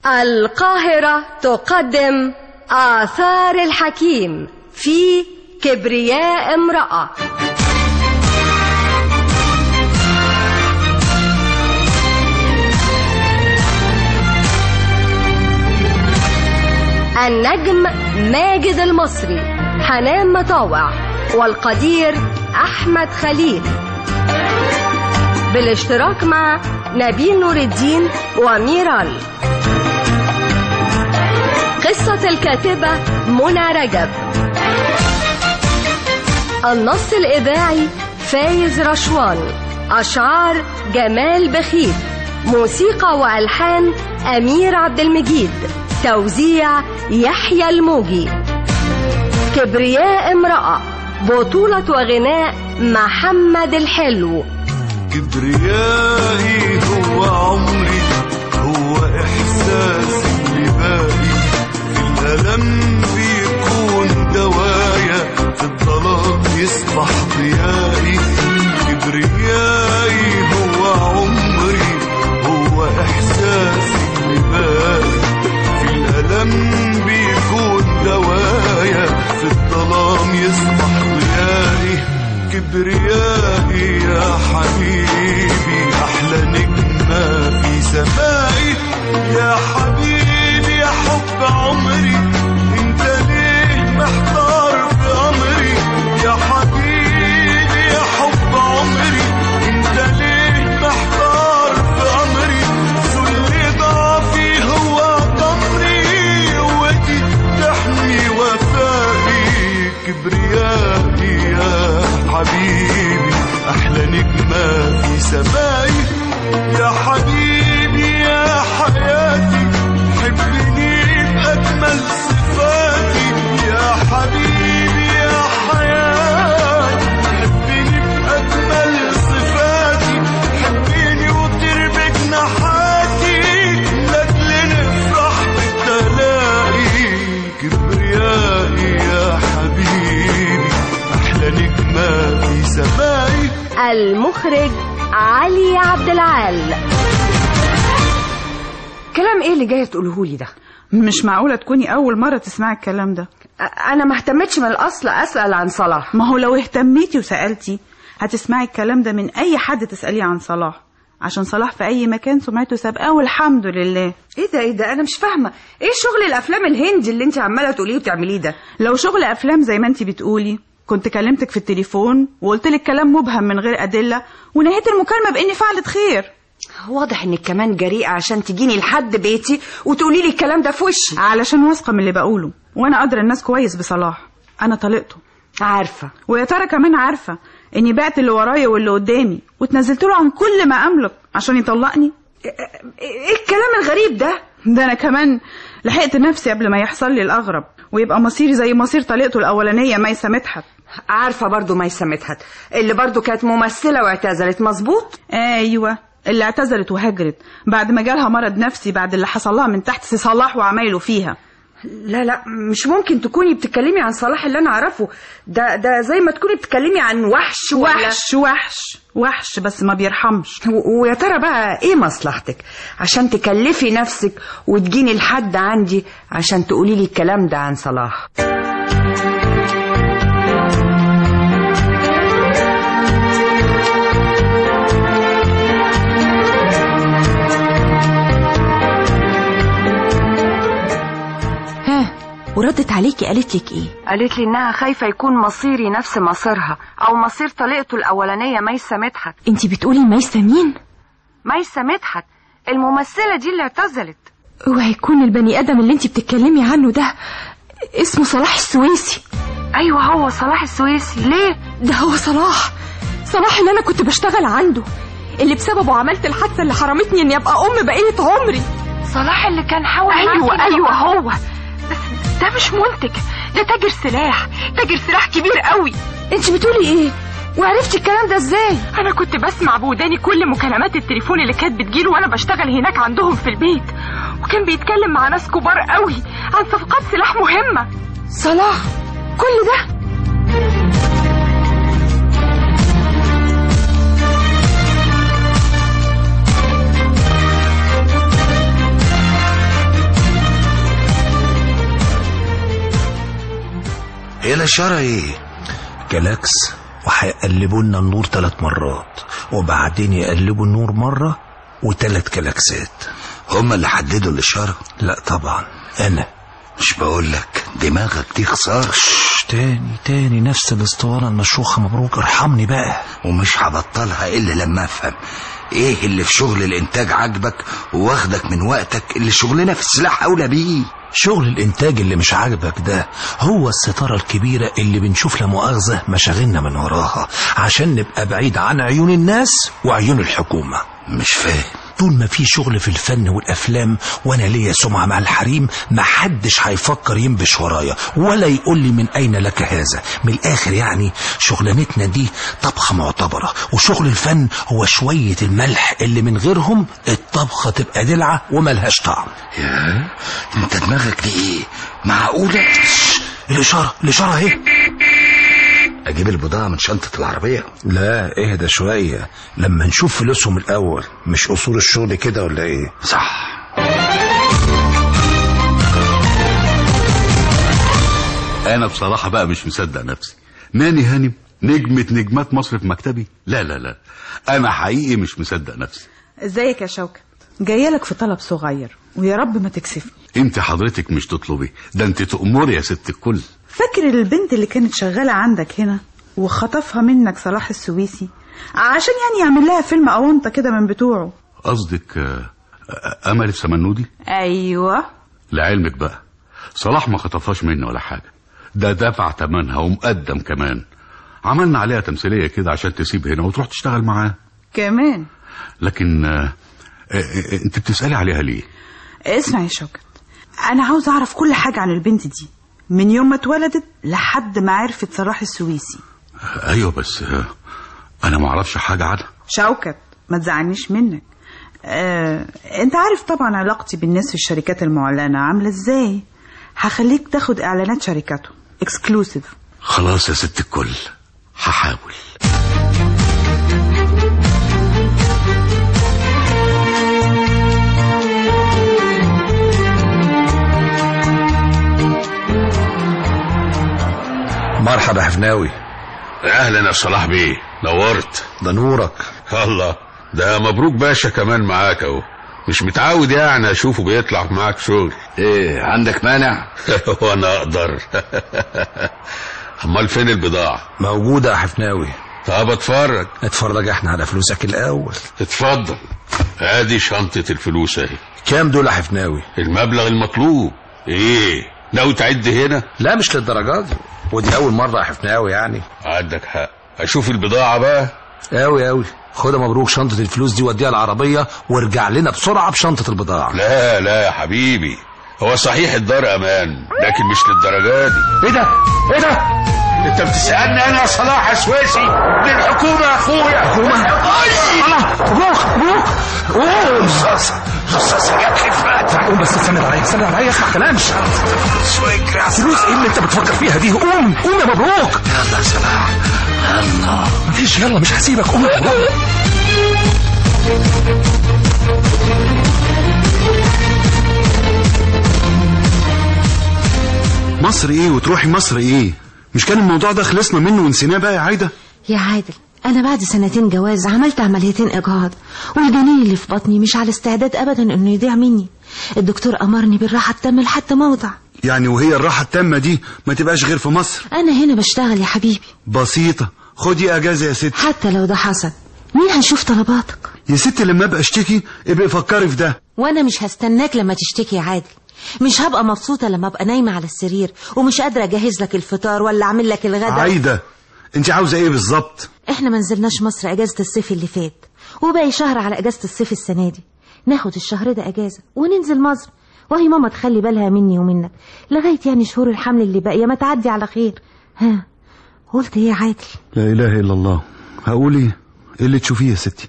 القاهرة تقدم آثار الحكيم في كبرياء امرأة النجم ماجد المصري حنان مطاوع والقدير أحمد خليل بالاشتراك مع نبيل نور الدين وميرال قصة الكاتبة منى رجب النص الإذاعي فايز رشوان أشعار جمال بخيت موسيقى وألحان أمير عبد المجيد توزيع يحيى الموجي كبرياء امرأة بطولة وغناء محمد الحلو كبريائي هو عمري هو إحساسي اللي باقي في الألم بيكون دوايا في الظلام يصبح ضيائي كبريائي هو عمري هو إحساسي اللي باقي في الألم بيكون دوايا في الظلام يصبح ضيائي كبريائي يا حبيبي أحلى نجمة في سمائي يا حبيبي يا حب عمري انت ليه محتار في أمري يا حبيبي يا حب عمري انت ليه محتار في أمري ذل ضعفي هو ضمري قوتي تحمي وفائي كبريائي يا حبيبي أحلى نجمة في سمائي يا حبيبي يا حياتي حبني بأجمل صفاتي يا حبيبي يا حياتي حبني بأجمل صفاتي حبني وطير بجناحاتي لأجل نفرح بالتلاقي كبريائي يا حبيبي أحلى نجمة في سمائي المخرج علي عبد العال كلام ايه اللي جايه تقوله لي ده مش معقولة تكوني أول مرة تسمعي الكلام ده أ- انا ما اهتمتش من الاصل اسال عن صلاح ما هو لو اهتميتي وسألتي هتسمعي الكلام ده من أي حد تسأليه عن صلاح عشان صلاح في أي مكان سمعته سابقاه والحمد لله ايه ده ايه ده انا مش فاهمه ايه شغل الافلام الهندي اللي انت عماله تقوليه وتعمليه ده لو شغل أفلام زي ما انتي بتقولي كنت كلمتك في التليفون وقلت لك كلام مبهم من غير أدلة ونهيت المكالمة بإني فعلت خير واضح انك كمان جريئه عشان تجيني لحد بيتي وتقولي لي الكلام ده في وشي علشان واثقة من اللي بقوله وأنا قادرة الناس كويس بصلاح أنا طلقته عارفه ويا ترى كمان عارفة إني بعت اللي ورايا واللي قدامي واتنزلت له عن كل ما أملك عشان يطلقني ايه الكلام الغريب ده ده انا كمان لحقت نفسي قبل ما يحصل لي الاغرب ويبقى مصيري زي مصير طليقته الاولانيه ميسه مدحت عارفه برضو ميسه مدحت اللي برضو كانت ممثله واعتزلت مظبوط ايوه اللي اعتزلت وهجرت بعد ما جالها مرض نفسي بعد اللي حصل لها من تحت سي صلاح وعمايله فيها لا لا مش ممكن تكوني بتتكلمي عن صلاح اللي انا اعرفه ده ده زي ما تكوني بتتكلمي عن وحش ولا وحش وحش وحش بس ما بيرحمش و- ويا ترى بقى ايه مصلحتك عشان تكلفي نفسك وتجيني لحد عندي عشان تقولي لي الكلام ده عن صلاح ها وردت عليكي قالت لك ايه قالت لي انها خايفه يكون مصيري نفس مصيرها او مصير طليقته الاولانيه ميسه مدحت انتي بتقولي ميسة مين ميسه مدحت الممثله دي اللي اعتزلت اوعى يكون البني ادم اللي انتي بتتكلمي عنه ده اسمه صلاح السويسي ايوه هو صلاح السويسي ليه ده هو صلاح صلاح اللي انا كنت بشتغل عنده اللي بسببه عملت الحادثه اللي حرمتني اني ابقى ام بقيه عمري صلاح اللي كان حاول ايوه معاكي ايوه لما- هو بس ده مش منتج ده تاجر سلاح تاجر سلاح كبير قوي انت بتقولي ايه وعرفتي الكلام ده ازاي انا كنت بسمع بوداني كل مكالمات التليفون اللي كانت بتجيله وانا بشتغل هناك عندهم في البيت وكان بيتكلم مع ناس كبار قوي عن صفقات سلاح مهمه صلاح كل ده الاشاره ايه جلاكس وهيقلبوا لنا النور ثلاث مرات وبعدين يقلبوا النور مرة وثلاث كلاكسات هما اللي حددوا الاشاره لا طبعا انا مش بقول لك دماغك دي خساره شش، تاني تاني نفس الاسطوانة المشروخة مبروك ارحمني بقى ومش هبطلها الا لما افهم ايه اللي في شغل الانتاج عاجبك وواخدك من وقتك اللي شغلنا في السلاح اولى بيه شغل الانتاج اللي مش عاجبك ده هو الستارة الكبيرة اللي بنشوف لا مؤاخذة مشاغلنا من وراها عشان نبقى بعيد عن عيون الناس وعيون الحكومة مش فاهم طول ما في شغل في الفن والافلام وانا ليا سمعه مع الحريم ما حدش هيفكر ينبش ورايا ولا يقول لي من اين لك هذا من الاخر يعني شغلانتنا دي طبخه معتبره وشغل الفن هو شويه الملح اللي من غيرهم الطبخه تبقى دلعه وملهاش طعم يا انت دماغك دي ايه معقوله الاشاره الاشاره اهي اجيب البضاعه من شنطه العربيه لا اهدى شويه لما نشوف فلوسهم الاول مش اصول الشغل كده ولا ايه صح انا بصراحه بقى مش مصدق نفسي ناني هانم نجمة نجمات مصر في مكتبي لا لا لا انا حقيقي مش مصدق نفسي ازيك يا شوكت جايه لك في طلب صغير ويا رب ما تكسفني انت حضرتك مش تطلبي ده انت تأمري يا ست الكل فاكر البنت اللي كانت شغاله عندك هنا وخطفها منك صلاح السويسي عشان يعني يعمل لها فيلم اونطه كده من بتوعه قصدك آه، آه، امل السمنودي ايوه لعلمك بقى صلاح ما خطفهاش مني ولا حاجه ده دفع ثمنها ومقدم كمان عملنا عليها تمثيليه كده عشان تسيب هنا وتروح تشتغل معاه كمان لكن آه، آه، آه، انت بتسالي عليها ليه اسمع يا شوكت انا عاوز اعرف كل حاجه عن البنت دي من يوم ما اتولدت لحد ما عرفت صلاح السويسي ايوه بس آه، انا ما اعرفش حاجه عنها شوكت ما تزعلنيش منك آه، انت عارف طبعا علاقتي بالناس في الشركات المعلنة عاملة ازاي هخليك تاخد اعلانات شركاتهم اكسكلوسيف خلاص يا ست الكل هحاول مرحبا يا حفناوي اهلا يا صلاح بيه نورت ده نورك الله ده مبروك باشا كمان معاك اهو مش متعود يعني اشوفه بيطلع معاك شغل ايه عندك مانع وانا اقدر امال فين البضاعة موجودة يا حفناوي طب اتفرج اتفرج احنا على فلوسك الاول اتفضل ادي شنطة الفلوس اهي كام دول يا حفناوي المبلغ المطلوب ايه ناوي تعد هنا لا مش للدرجات دي ودي اول مرة يا حفناوي يعني عندك حق اشوف البضاعة بقى اوي اوي خدها مبروك شنطة الفلوس دي وديها العربية وارجع لنا بسرعة بشنطة البضاعة لا لا يا حبيبي هو صحيح الدار امان لكن مش للدرجة دي ايه ده ايه ده انت بتسألني انا يا صلاح السويسي من الحكومة يا اخويا حكومة الله مبروك مبروك قوم رصاصة رصاصة جت لي في رقبتك قوم بس استنى عليا استنى عليا اسمع كلامي فلوس ايه اللي انت بتفكر فيها دي قوم قوم يا مبروك يلا يا صلاح يلا مفيش يلا مش هسيبك قوم يا مبروك مصر ايه وتروحي مصر ايه مش كان الموضوع ده خلصنا منه ونسيناه بقى يا عايده يا عادل أنا بعد سنتين جواز عملت عمليتين إجهاض والجنين اللي في بطني مش على استعداد أبدا إنه يضيع مني الدكتور أمرني بالراحة التامة لحد موضع يعني وهي الراحه التامه دي ما تبقاش غير في مصر أنا هنا بشتغل يا حبيبي بسيطه خدي اجازه يا ست حتى لو ده حصل مين هيشوف طلباتك يا ست لما ابقى اشتكي ابقي فكري في ده وأنا مش هستناك لما تشتكي يا عادل مش هبقى مبسوطة لما أبقى نايمة على السرير ومش قادرة أجهز لك الفطار ولا أعمل لك الغدا عايده انت عاوزه ايه بالظبط احنا ما نزلناش مصر اجازة الصيف اللي فات وباقي شهر على اجازة الصيف السنة دي ناخد الشهر ده اجازة وننزل مصر وهي ماما تخلي بالها مني ومنك لغاية يعني شهور الحمل اللي باقية ما تعدي على خير ها قلت ايه يا عادل لا اله الا الله هقول ايه ايه اللي تشوفيه يا ستي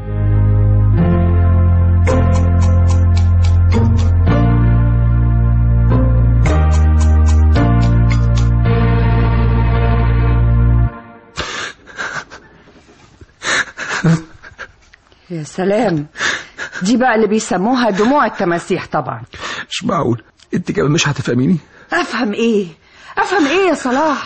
يا سلام دي بقى اللي بيسموها دموع التماسيح طبعا مش معقول انت كمان مش هتفهميني افهم ايه افهم ايه يا صلاح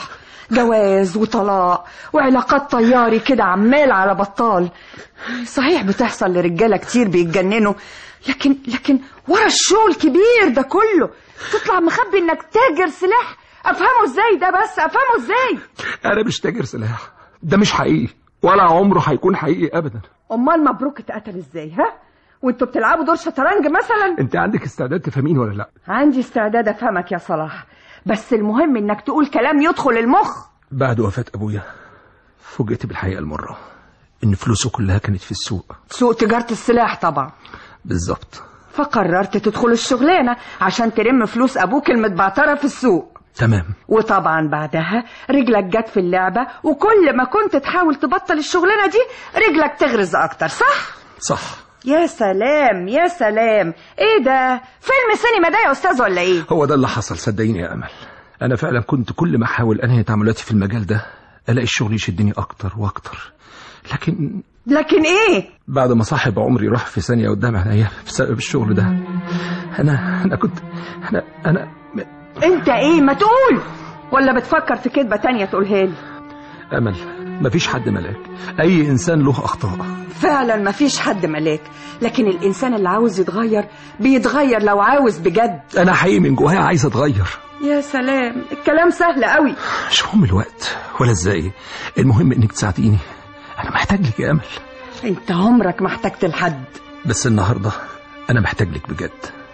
جواز وطلاق وعلاقات طياري كده عمال على بطال صحيح بتحصل لرجالة كتير بيتجننوا لكن لكن ورا الشغل الكبير ده كله تطلع مخبي انك تاجر سلاح افهمه ازاي ده بس افهمه ازاي انا مش تاجر سلاح ده مش حقيقي ولا عمره هيكون حقيقي ابدا امال مبروك اتقتل ازاي ها وانتوا بتلعبوا دور شطرنج مثلا انت عندك استعداد تفهمين ولا لا عندي استعداد افهمك يا صلاح بس المهم انك تقول كلام يدخل المخ بعد وفاة ابويا فوجئت بالحقيقة المرة ان فلوسه كلها كانت في السوق سوق تجارة السلاح طبعا بالظبط فقررت تدخل الشغلانة عشان تلم فلوس ابوك المتبعترة في السوق تمام وطبعا بعدها رجلك جت في اللعبة وكل ما كنت تحاول تبطل الشغلانة دي رجلك تغرز اكتر صح؟ صح يا سلام يا سلام ايه ده فيلم سينما ده يا استاذ ولا ايه هو ده اللي حصل صدقيني يا امل انا فعلا كنت كل ما احاول انهي تعاملاتي في المجال ده الاقي الشغل يشدني اكتر واكتر لكن لكن ايه بعد ما صاحب عمري راح في ثانيه قدام عينيا بسبب الشغل ده انا انا كنت انا انا انت ايه ما تقول ولا بتفكر في كدبة تانية تقولها لي امل مفيش حد ملاك اي انسان له اخطاء فعلا مفيش حد ملاك لكن الانسان اللي عاوز يتغير بيتغير لو عاوز بجد انا حقيقي من جوايا عايز اتغير يا سلام الكلام سهل قوي مش مهم الوقت ولا ازاي المهم انك تساعديني انا محتاج لك يا امل انت عمرك ما احتجت لحد بس النهارده انا محتاج لك بجد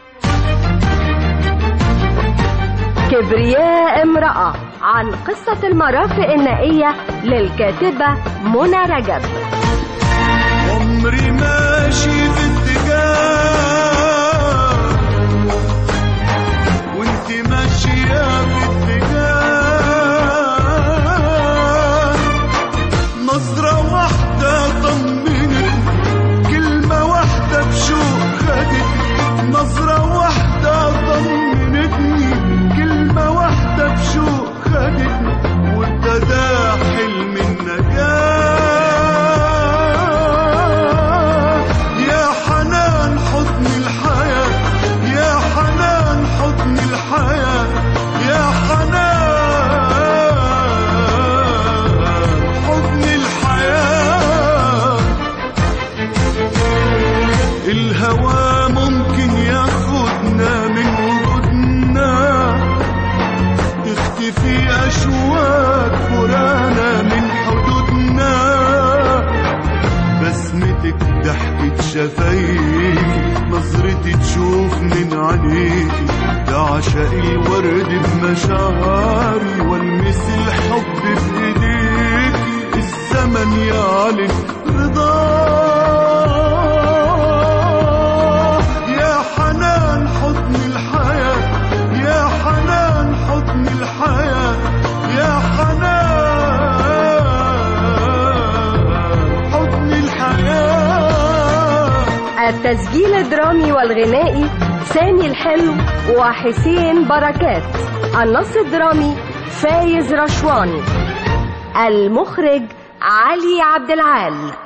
كبرياء امرأة عن قصة المرافق النائية للكاتبة منى رجب عمري ماشي في اتجاه وانت ماشية في اتجاه نظرة واحدة طمنتني كلمة واحدة بشوق خدتني نظرة واحدة طمنتني كلمة واحدة بشوق خدتني وابتدى حلم النجاة يا حنان حضن الحياة يا حنان حضن الحياة يا حنان حضن الحياة الهوى ممكن ياخدنا من وجودنا تختفي أشواك فرانا من حدودنا بسمتك ضحكة شفايفي نظرتي تشوف من عينيكي ده عشاق الورد بمشاعري والمس الحب بإيديكي الزمن يعلن رضاه يا حنان حضن الحياة يا حنان حضن الحياة يا حنان حضن الحياة التسجيل الدرامي والغنائي سامي الحلو وحسين بركات النص الدرامي فايز رشواني المخرج علي عبد العال